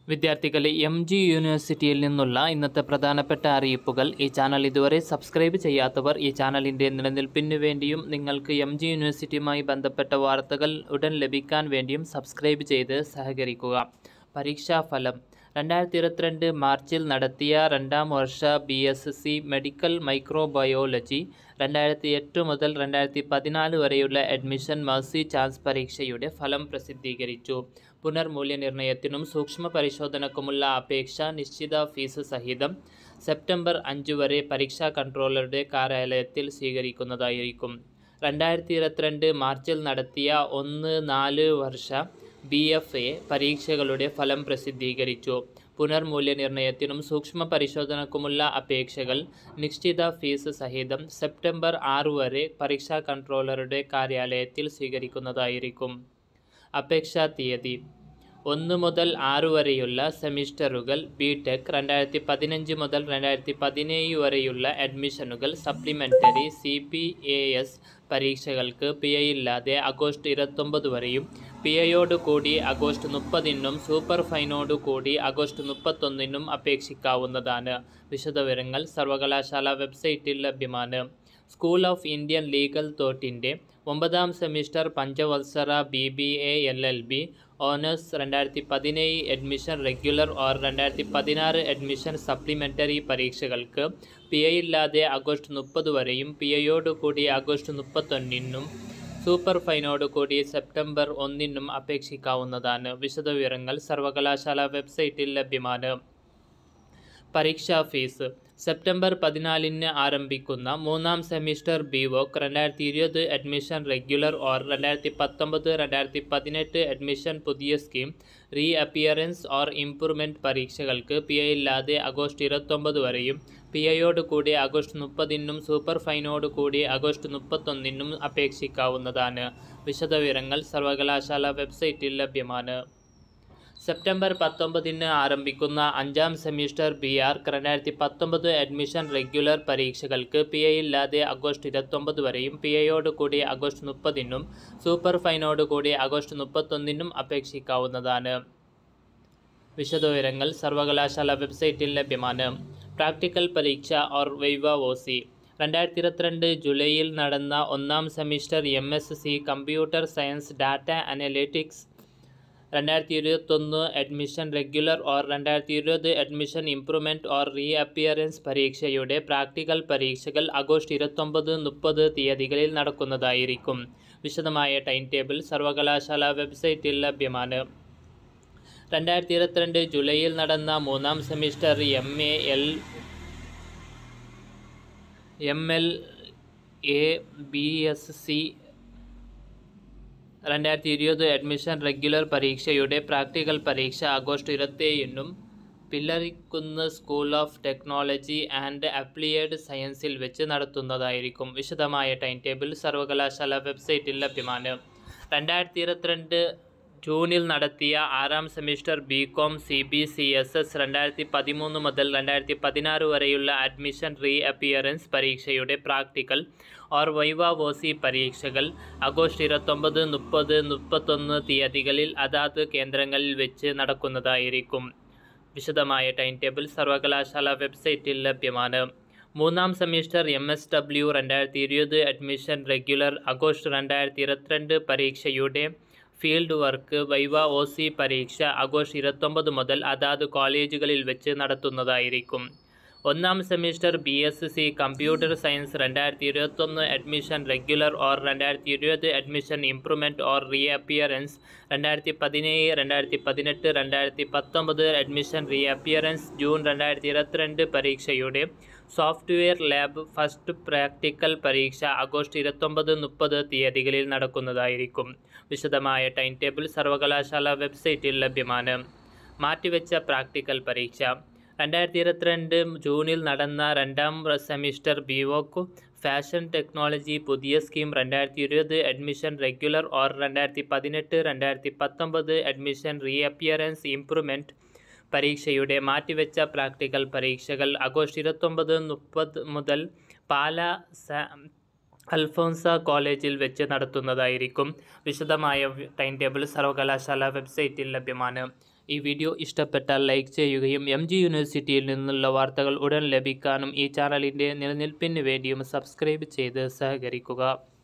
വിദ്യാർത്ഥികളെ M G യൂണിവേഴ്സിറ്റിയിൽ നിന്നുള്ള ഇന്നത്തെ പ്രധാനപ്പെട്ട അറിയിപ്പുകൾ ഈ ചാനൽ ഇതുവരെ സബ്സ്ക്രൈബ് ചെയ്യാത്തവർ ഈ ചാനലിൻ്റെ നിലനിൽപ്പിന് വേണ്ടിയും നിങ്ങൾക്ക് എം ജി യൂണിവേഴ്സിറ്റിയുമായി ബന്ധപ്പെട്ട വാർത്തകൾ ഉടൻ ലഭിക്കാൻ വേണ്ടിയും സബ്സ്ക്രൈബ് ചെയ്ത് സഹകരിക്കുക പരീക്ഷാഫലം രണ്ടായിരത്തി ഇരുപത്തിരണ്ട് മാർച്ചിൽ നടത്തിയ രണ്ടാം വർഷ B S C medical microbiology രണ്ടായിരത്തി എട്ട് മുതൽ രണ്ടായിരത്തി പതിനാല് വരെയുള്ള അഡ്മിഷൻ മേഴ്സി ചാൻസ് പരീക്ഷയുടെ ഫലം പ്രസിദ്ധീകരിച്ചു പുനർമൂല്യനിർണ്ണയത്തിനും സൂക്ഷ്മ പരിശോധനക്കുമുള്ള അപേക്ഷ നിശ്ചിത ഫീസ് സഹിതം സെപ്റ്റംബർ അഞ്ച് വരെ പരീക്ഷാ കൺട്രോളറുടെ കാര്യാലയത്തിൽ സ്വീകരിക്കുന്നതായിരിക്കും രണ്ടായിരത്തി ഇരുപത്തിരണ്ട് മാർച്ചിൽ നടത്തിയ ഒന്ന് നാല് വർഷ ബി എഫ് എ പരീക്ഷകളുടെ ഫലം പ്രസിദ്ധീകരിച്ചു പുനർമൂല്യനിർണ്ണയത്തിനും സൂക്ഷ്മ പരിശോധനക്കുമുള്ള അപേക്ഷകൾ നിശ്ചിത ഫീസ് സഹിതം സെപ്റ്റംബർ ആറ് വരെ പരീക്ഷാ കൺട്രോളറുടെ കാര്യാലയത്തിൽ സ്വീകരിക്കുന്നതായിരിക്കും അപേക്ഷാ തീയതി ഒന്ന് മുതൽ ആറ് വരെയുള്ള സെമിസ്റ്ററുകൾ ബി ടെക് രണ്ടായിരത്തി പതിനഞ്ച് മുതൽ രണ്ടായിരത്തി പതിനേഴ് വരെയുള്ള അഡ്മിഷനുകൾ supplementary C P A S പരീക്ഷകൾക്ക് പി എ ഇല്ലാതെ ആഗസ്റ്റ് ഇരുപത്തൊമ്പത് വരെയും പി എയോട് കൂടി ആഗസ്റ്റ് മുപ്പതിനും സൂപ്പർ ഫൈനോട് കൂടി ആഗസ്റ്റ് മുപ്പത്തൊന്നിനും അപേക്ഷിക്കാവുന്നതാണ് വിശദവിവരങ്ങൾ സർവകലാശാല വെബ്സൈറ്റിൽ ലഭ്യമാണ് സ്കൂൾ ഓഫ് ഇന്ത്യൻ ലീഗൽ തോട്ടിൻ്റെ ഒമ്പതാം സെമിസ്റ്റർ പഞ്ചവത്സര B B A L L B honours രണ്ടായിരത്തി പതിനേഴ് അഡ്മിഷൻ റെഗുലർ ഓർ രണ്ടായിരത്തി പതിനാറ് അഡ്മിഷൻ സപ്ലിമെൻ്ററി പരീക്ഷകൾക്ക് പി എ ഇല്ലാതെ ആഗസ്റ്റ് മുപ്പത് വരെയും പി എയോട് കൂടി ആഗസ്റ്റ് മുപ്പത്തൊന്നിനും സൂപ്പർ ഫൈനോട് കൂടി സെപ്റ്റംബർ ഒന്നിനും അപേക്ഷിക്കാവുന്നതാണ് വിശദവിവരങ്ങൾ സർവകലാശാല വെബ്സൈറ്റിൽ ലഭ്യമാണ് പരീക്ഷാ ഫീസ് സെപ്റ്റംബർ പതിനാലിന് ആരംഭിക്കുന്ന മൂന്നാം സെമിസ്റ്റർ ബി വോക്ക് രണ്ടായിരത്തി ഇരുപത് അഡ്മിഷൻ റെഗുലർ ഓർ രണ്ടായിരത്തി പത്തൊമ്പത് രണ്ടായിരത്തി പതിനെട്ട് അഡ്മിഷൻ പുതിയ scheme re appearance or improvement പരീക്ഷകൾക്ക് പി എ ഇല്ലാതെ ആഗസ്റ്റ് ഇരുപത്തൊമ്പത് വരെയും പി എയോട് കൂടി ആഗസ്റ്റ് മുപ്പതിനും സൂപ്പർ ഫൈനോട് കൂടി ആഗസ്റ്റ് മുപ്പത്തൊന്നിനും അപേക്ഷിക്കാവുന്നതാണ് വിശദവിവരങ്ങൾ സർവകലാശാല വെബ്സൈറ്റിൽ ലഭ്യമാണ് സെപ്റ്റംബർ പത്തൊമ്പതിന് ആരംഭിക്കുന്ന അഞ്ചാം സെമിസ്റ്റർ ബി ആർക്ക് രണ്ടായിരത്തി പത്തൊമ്പത് അഡ്മിഷൻ റെഗുലർ പരീക്ഷകൾക്ക് പി എ ഇല്ലാതെ ആഗസ്റ്റ് ഇരുപത്തൊമ്പത് വരെയും പി എയോട് കൂടി ആഗസ്റ്റ് മുപ്പതിനും സൂപ്പർ ഫൈനോട് കൂടി ആഗസ്റ്റ് മുപ്പത്തൊന്നിനും അപേക്ഷിക്കാവുന്നതാണ് വിശദവിവരങ്ങൾ സർവകലാശാല വെബ്സൈറ്റിൽ ലഭ്യമാണ് പ്രാക്ടിക്കൽ പരീക്ഷ ഓർ വൈവ ഒ സി രണ്ടായിരത്തി ഇരുപത്തിരണ്ട് ജൂലൈയിൽ നടന്ന ഒന്നാം semester M S C computer science data analytics രണ്ടായിരത്തി ഇരുപത്തൊന്ന് അഡ്മിഷൻ റെഗുലർ ഓർ രണ്ടായിരത്തി ഇരുപത് admission improvement or re appearance പരീക്ഷയുടെ പ്രാക്ടിക്കൽ പരീക്ഷകൾ ആഗസ്റ്റ് ഇരുപത്തൊമ്പത് മുപ്പത് തീയതികളിൽ നടക്കുന്നതായിരിക്കും വിശദമായ ടൈം ടേബിൾ സർവകലാശാല വെബ്സൈറ്റിൽ ലഭ്യമാണ് രണ്ടായിരത്തി ഇരുപത്തിരണ്ട് ജൂലൈയിൽ നടന്ന മൂന്നാം semester M A L M L A B S C രണ്ടായിരത്തി ഇരുപത് അഡ്മിഷൻ റെഗുലർ പരീക്ഷയുടെ പ്രാക്ടിക്കൽ പരീക്ഷ ആഗസ്റ്റ് ഇരുപത്തേഴിനും പില്ലറിക്കുന്ന് school of technology and applied സയൻസിൽ വെച്ച് നടത്തുന്നതായിരിക്കും വിശദമായ ടൈം ടേബിൾ സർവകലാശാല വെബ്സൈറ്റിൽ ലഭ്യമാണ് രണ്ടായിരത്തി ഇരുപത്തിരണ്ട് ജൂണിൽ നടത്തിയ ആറാം semester B com C B C S S രണ്ടായിരത്തി പതിമൂന്ന് മുതൽ രണ്ടായിരത്തി പതിനാറ് വരെയുള്ള അഡ്മിഷൻ റീ അപ്പിയറൻസ് പരീക്ഷയുടെ practical or viva O C പരീക്ഷകൾ ആഗസ്റ്റ് ഇരുപത്തൊമ്പത് മുപ്പത് മുപ്പത്തൊന്ന് തീയതികളിൽ അതാത് കേന്ദ്രങ്ങളിൽ വെച്ച് നടക്കുന്നതായിരിക്കും വിശദമായ ടൈം ടേബിൾ സർവകലാശാല വെബ്സൈറ്റിൽ ലഭ്യമാണ് മൂന്നാം സെമിസ്റ്റർ എം എസ് ഡബ്ല്യു രണ്ടായിരത്തി ഇരുപത് അഡ്മിഷൻ റെഗുലർ ആഗസ്റ്റ് രണ്ടായിരത്തി ഇരുപത്തിരണ്ട് പരീക്ഷയുടെ field work viva O C പരീക്ഷ ആഗസ്റ്റ് ഇരുപത്തൊമ്പത് മുതൽ അതാത് കോളേജുകളിൽ വെച്ച് നടത്തുന്നതായിരിക്കും ഒന്നാം semester B S C computer science രണ്ടായിരത്തി ഇരുപത്തൊന്ന് അഡ്മിഷൻ റെഗുലർ ഓർ രണ്ടായിരത്തി ഇരുപത് admission improvement or re appearance രണ്ടായിരത്തി പതിനേഴ് രണ്ടായിരത്തി പതിനെട്ട് രണ്ടായിരത്തി പത്തൊമ്പത് അഡ്മിഷൻ റീ അപ്പിയറൻസ് ജൂൺ രണ്ടായിരത്തി ഇരുപത്തിരണ്ട് പരീക്ഷയുടെ സോഫ്റ്റ്വെയർ ലാബ് ഫസ്റ്റ് പ്രാക്ടിക്കൽ പരീക്ഷ ആഗസ്റ്റ് ഇരുപത്തൊമ്പത് മുപ്പത് തീയതികളിൽ നടക്കുന്നതായിരിക്കും വിശദമായ ടൈം ടേബിൾ സർവകലാശാല വെബ്സൈറ്റിൽ ലഭ്യമാണ് മാറ്റിവെച്ച പ്രാക്ടിക്കൽ പരീക്ഷ രണ്ടായിരത്തി ഇരുപത്തിരണ്ട് ജൂണിൽ നടന്ന രണ്ടാം സെമിസ്റ്റർ ബിവോക്ക് ഫാഷൻ ടെക്നോളജി പുതിയ സ്കീം രണ്ടായിരത്തി ഇരുപത് അഡ്മിഷൻ റെഗുലർ ഓർ രണ്ടായിരത്തി പതിനെട്ട് രണ്ടായിരത്തി പത്തൊമ്പത് അഡ്മിഷൻ റീ അപ്പിയറൻസ് ഇംപ്രൂവ്മെൻറ്റ് പരീക്ഷയുടെ മാറ്റിവെച്ച പ്രാക്ടിക്കൽ പരീക്ഷകൾ ആഗസ്റ്റ് ഇരുപത്തൊമ്പത് മുപ്പത് മുതൽ പാല സ അൽഫോൻസ കോളേജിൽ വെച്ച് നടത്തുന്നതായിരിക്കും വിശദമായ ടൈം ടേബിൾ സർവകലാശാല വെബ്സൈറ്റിൽ ലഭ്യമാണ് ഈ വീഡിയോ ഇഷ്ടപ്പെട്ടാൽ ലൈക്ക് ചെയ്യുകയും എം ജി യൂണിവേഴ്സിറ്റിയിൽ നിന്നുള്ള വാർത്തകൾ ഉടൻ ലഭിക്കാനും ഈ ചാനലിൻ്റെ നിലനിൽപ്പിന് വേണ്ടിയും സബ്സ്ക്രൈബ് ചെയ്ത് സഹകരിക്കുക